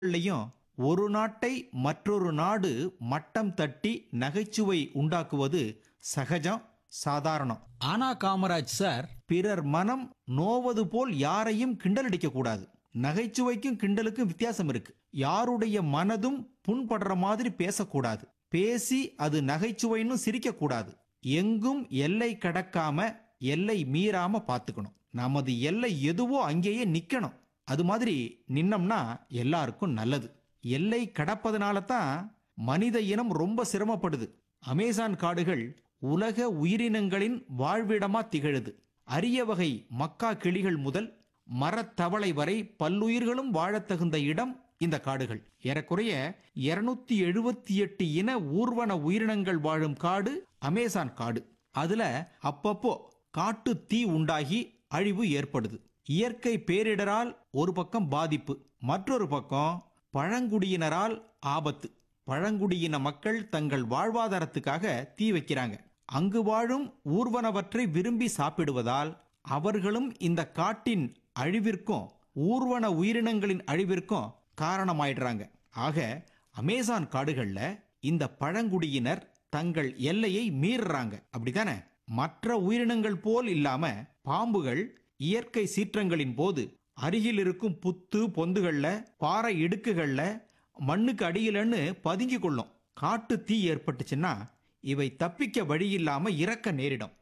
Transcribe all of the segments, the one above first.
லையும் ஒரு நாட்டை மற்றொரு நாடு மட்டம் தட்டி நகைச்சுவை உண்டாக்குவது சகஜம் சாதாரணம் ஆனா காமராஜ் சார் பிறர் மனம் நோவது போல் யாரையும் கிண்டலடிக்க கூடாது நகைச்சுவைக்கும் கிண்டலுக்கும் வித்தியாசம் இருக்கு யாருடைய மனதும் புண்படுற மாதிரி பேசக்கூடாது பேசி அது நகைச்சுவைன்னு சிரிக்க கூடாது எங்கும் எல்லை கடக்காம எல்லை மீறாம பார்த்துக்கணும் நமது எல்லை எதுவோ அங்கேயே நிக்கணும் அது மாதிரி நின்னோம்னா எல்லாருக்கும் நல்லது எல்லை கடப்பதனால தான் மனித இனம் ரொம்ப சிரமப்படுது அமேசான் காடுகள் உலக உயிரினங்களின் வாழ்விடமா திகழுது அரிய வகை மக்கா கிளிகள் முதல் மரத்தவளை வரை பல்லுயிர்களும் வாழத் தகுந்த இடம் இந்த காடுகள் ஏறக்குறைய இருநூத்தி எழுபத்தி எட்டு இன ஊர்வன உயிரினங்கள் வாழும் காடு அமேசான் காடு அதுல அப்பப்போ காட்டு தீ உண்டாகி அழிவு ஏற்படுது இயற்கை பேரிடரால் ஒரு பக்கம் பாதிப்பு மற்றொரு பக்கம் பழங்குடியினரால் ஆபத்து பழங்குடியின மக்கள் தங்கள் வாழ்வாதாரத்துக்காக தீ வைக்கிறாங்க அங்கு வாழும் ஊர்வனவற்றை விரும்பி சாப்பிடுவதால் அவர்களும் இந்த காட்டின் அழிவிற்கும் ஊர்வன உயிரினங்களின் அழிவிற்கும் காரணமாயிடுறாங்க ஆக அமேசான் காடுகள்ல இந்த பழங்குடியினர் தங்கள் எல்லையை மீறுறாங்க அப்படிதானே மற்ற உயிரினங்கள் போல் இல்லாம பாம்புகள் இயற்கை சீற்றங்களின் போது அருகில் இருக்கும் புத்து பொந்துகள்ல பாறை இடுக்குகள்ல மண்ணுக்கு அடியிலன்னு பதுங்கி கொள்ளும் காட்டு தீ ஏற்பட்டுச்சுன்னா இவை தப்பிக்க வழியில்லாம இறக்க நேரிடும்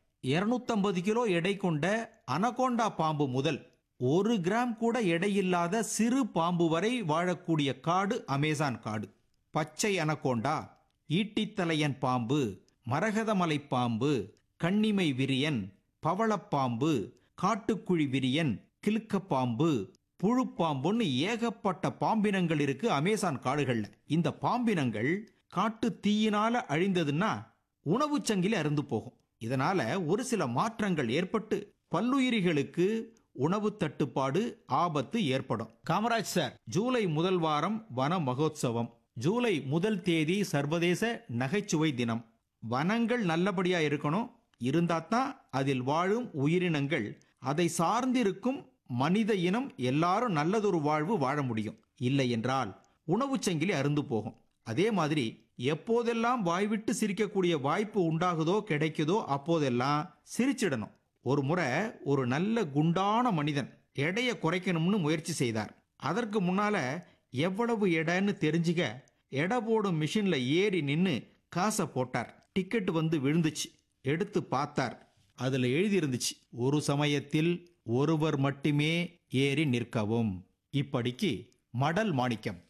250 கிலோ எடை கொண்ட அனகோண்டா பாம்பு முதல் ஒரு கிராம் கூட எடையில்லாத சிறு பாம்பு வரை வாழக்கூடிய காடு அமேசான் காடு பச்சை அனகோண்டா ஈட்டித்தலையன் பாம்பு மரகதமலை பாம்பு கண்ணிமை விரியன் பவளப்பாம்பு காட்டுக்குழி விரியன் கிலுக்கப்பாம்பு புழுப்பாம்புன்னு ஏகப்பட்ட பாம்பினங்கள் இருக்கு அமேசான் காடுகள்ல இந்த பாம்பினங்கள் காட்டு தீயினால அழிந்ததுன்னா உணவுச் சங்கிலி அருந்து போகும் இதனால ஒரு சில மாற்றங்கள் ஏற்பட்டு பல்லுயிரிகளுக்கு உணவு தட்டுப்பாடு ஆபத்து ஏற்படும் காமராஜ் சார் ஜூலை முதல் வாரம் வன மகோத்சவம் ஜூலை முதல் தேதி சர்வதேச நகைச்சுவை தினம் வனங்கள் நல்லபடியா இருக்கணும் இருந்தாதான் அதில் வாழும் உயிரினங்கள் அதை சார்ந்திருக்கும் மனித இனம் எல்லாரும் நல்லதொரு வாழ்வு வாழ முடியும் இல்லை என்றால் உணவுச் சங்கிலி அருந்து போகும் அதே மாதிரி எப்போதெல்லாம் வாய்விட்டு சிரிக்கக்கூடிய வாய்ப்பு உண்டாகுதோ கிடைக்குதோ அப்போதெல்லாம் சிரிச்சிடணும் ஒரு முறை ஒரு நல்ல குண்டான மனிதன் எடையை குறைக்கணும்னு முயற்சி செய்தார் அதற்கு முன்னால எவ்வளவு எடைன்னு தெரிஞ்சுக்க எடை போடும் மிஷின்ல ஏறி நின்னு காசை போட்டார் டிக்கெட் வந்து விழுந்துச்சு எடுத்து பார்த்தார் அதுல எழுதியிருந்துச்சு ஒரு சமயத்தில் ஒருவர் மட்டுமே ஏறி நிற்கவும் இப்படிக்கு மடல் மாணிக்கம்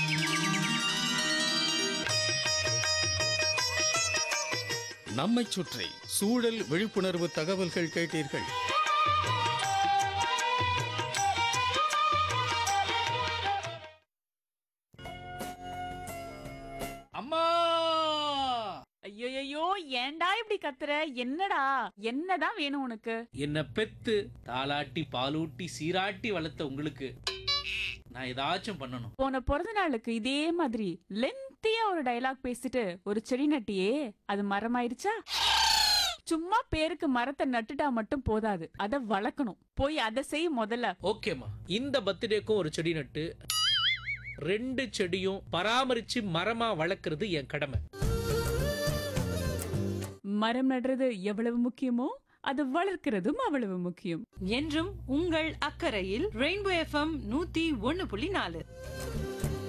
நம்மைச் சுற்றி சூழல் விழிப்புணர்வு தகவல்கள் கேட்டீர்கள் அம்மா ஐயோ ஏன்டா இப்படி கத்துற என்னடா என்னதான் வேணும் உனக்கு என்ன பெத்து தாளாட்டி பாலூட்டி சீராட்டி வளர்த்த உங்களுக்கு நான் ஏதாச்சும் பண்ணணும் போன பிறந்த நாளுக்கு இதே மாதிரி லென்த்தியா ஒரு டயலாக் பேசிட்டு ஒரு செடி நட்டியே அது மரமாயிருச்சா சும்மா பேருக்கு மரத்தை நட்டுட்டா மட்டும் போதாது அத வளர்க்கணும் போய் அதை செய் முதல்ல ஓகேம்மா இந்த பர்த்டேக்கும் ஒரு செடி நட்டு ரெண்டு செடியும் பராமரிச்சு மரமா வளர்க்கறது என் கடமை மரம் நடுறது எவ்வளவு முக்கியமோ அது வளர்க்கிறதும் அவ்வளவு முக்கியம் என்றும் உங்கள் அக்கறையில் ரெயின்போ எஃப்எம் நூத்தி ஒன்னு புள்ளி நாலு